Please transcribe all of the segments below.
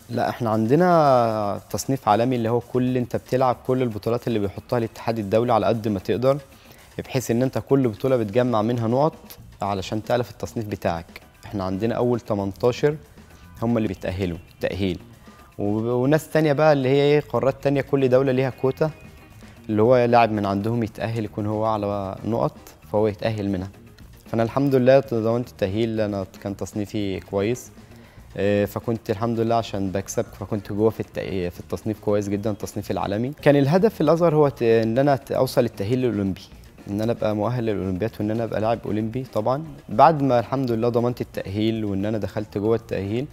لا احنا عندنا تصنيف عالمي اللي هو كل انت بتلعب كل البطولات اللي بيحطها الاتحاد الدولي على قد ما تقدر بحيث ان انت كل بطوله بتجمع منها نقط علشان تعلى في التصنيف بتاعك احنا عندنا اول 18 هم اللي بيتاهلوا تاهيل و- وناس تانية بقى اللي هي ايه قارات تانية كل دوله ليها كوتا اللي هو لاعب من عندهم يتاهل يكون هو على نقط فهو يتاهل منها فانا الحمد لله ضمنت التاهيل انا كان تصنيفي كويس آه، فكنت الحمد لله عشان بكسب فكنت جوه في التأ- في التصنيف كويس جدا التصنيف العالمي كان الهدف في الازهر هو ت- ان انا ت- اوصل للتاهيل الاولمبي ان انا ابقى مؤهل للاولمبياد وان انا ابقى لاعب اولمبي طبعا بعد ما الحمد لله ضمنت التاهيل وان انا دخلت جوه التاهيل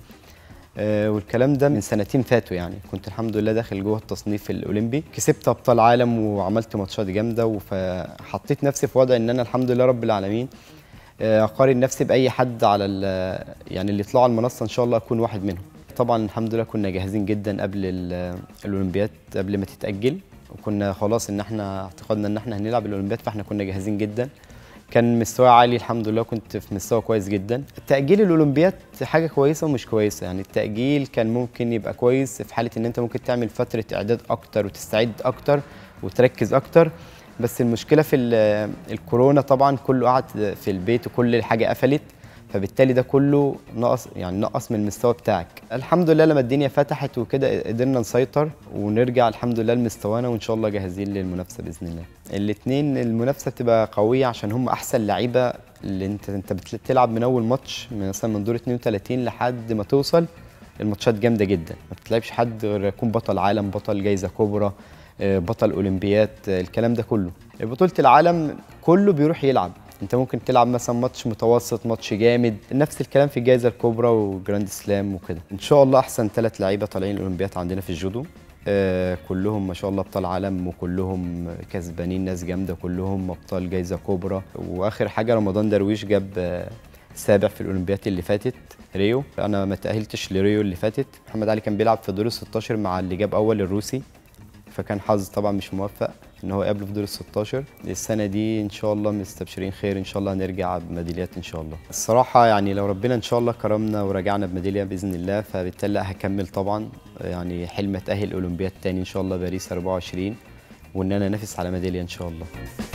آه، والكلام ده من سنتين فاتوا يعني كنت الحمد لله داخل جوه التصنيف الاولمبي كسبت ابطال عالم وعملت ماتشات جامده فحطيت نفسي في وضع ان انا الحمد لله رب العالمين آه، اقارن نفسي باي حد على ال- يعني اللي يطلعوا على المنصه ان شاء الله اكون واحد منهم طبعا الحمد لله كنا جاهزين جدا قبل ال- الاولمبياد قبل ما تتاجل وكنا خلاص ان احنا اعتقدنا ان احنا هنلعب الاولمبياد فاحنا كنا جاهزين جدا كان مستوى عالي الحمد لله كنت في مستوى كويس جدا تأجيل الأولمبياد حاجة كويسة ومش كويسة يعني التأجيل كان ممكن يبقى كويس في حالة إن أنت ممكن تعمل فترة إعداد أكتر وتستعد أكتر وتركز أكتر بس المشكلة في ال- الكورونا طبعا كله قعد في البيت وكل حاجة قفلت فبالتالي ده كله نقص يعني نقص من المستوى بتاعك الحمد لله لما الدنيا فتحت وكده قدرنا نسيطر ونرجع الحمد لله لمستوانا وان شاء الله جاهزين للمنافسه باذن الله الاثنين المنافسه بتبقى قويه عشان هم احسن لعيبه اللي انت انت بتلعب من اول ماتش من مثلا من دور 32 لحد ما توصل الماتشات جامده جدا ما بتلعبش حد غير يكون بطل عالم بطل جايزه كبرى آه، بطل اولمبيات آه، الكلام ده كله بطوله العالم كله بيروح يلعب انت ممكن تلعب مثلا ماتش متوسط ماتش جامد نفس الكلام في الجائزه الكبرى وجراند سلام وكده ان شاء الله احسن ثلاث لعيبه طالعين الاولمبياد عندنا في الجودو آه كلهم ما شاء الله ابطال عالم وكلهم كسبانين ناس جامده كلهم ابطال جائزه كبرى واخر حاجه رمضان درويش جاب آه سابع في الاولمبياد اللي فاتت ريو انا ما تاهلتش لريو اللي فاتت محمد علي كان بيلعب في دور ال 16 مع اللي جاب اول الروسي فكان حظ طبعا مش موفق ان هو يقابله في دور ال 16 السنه دي ان شاء الله مستبشرين خير ان شاء الله هنرجع بميداليات ان شاء الله الصراحه يعني لو ربنا ان شاء الله كرمنا ورجعنا بميداليه باذن الله فبالتالي لا هكمل طبعا يعني حلم اتاهل اولمبياد تاني ان شاء الله باريس 24 وان انا انافس على ميداليه ان شاء الله